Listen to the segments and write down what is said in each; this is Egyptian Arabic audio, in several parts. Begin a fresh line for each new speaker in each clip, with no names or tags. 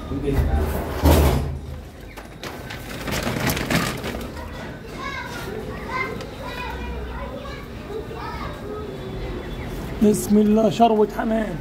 بسم الله شروة حمام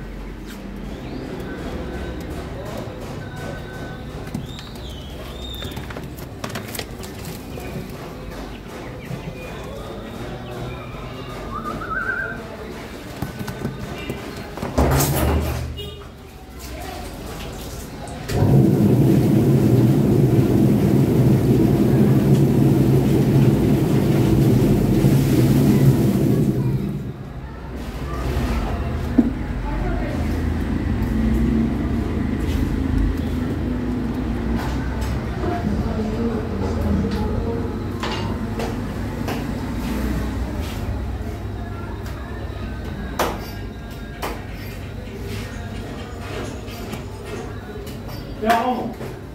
يا عمر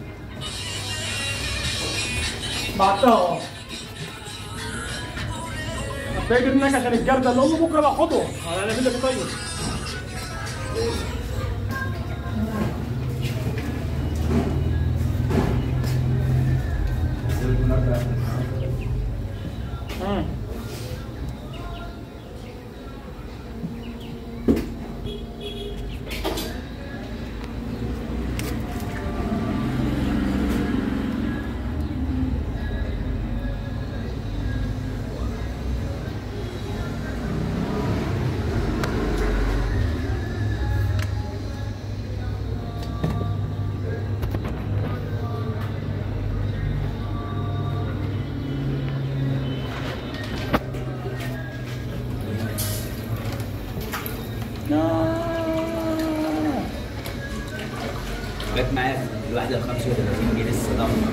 بعتها اه هتلاقي منك عشان الجردة اللي امه بكره باخده انا اللي لك طيب مم. آه.
جت معايا الواحدة ب 35 جنيه لسه ضغط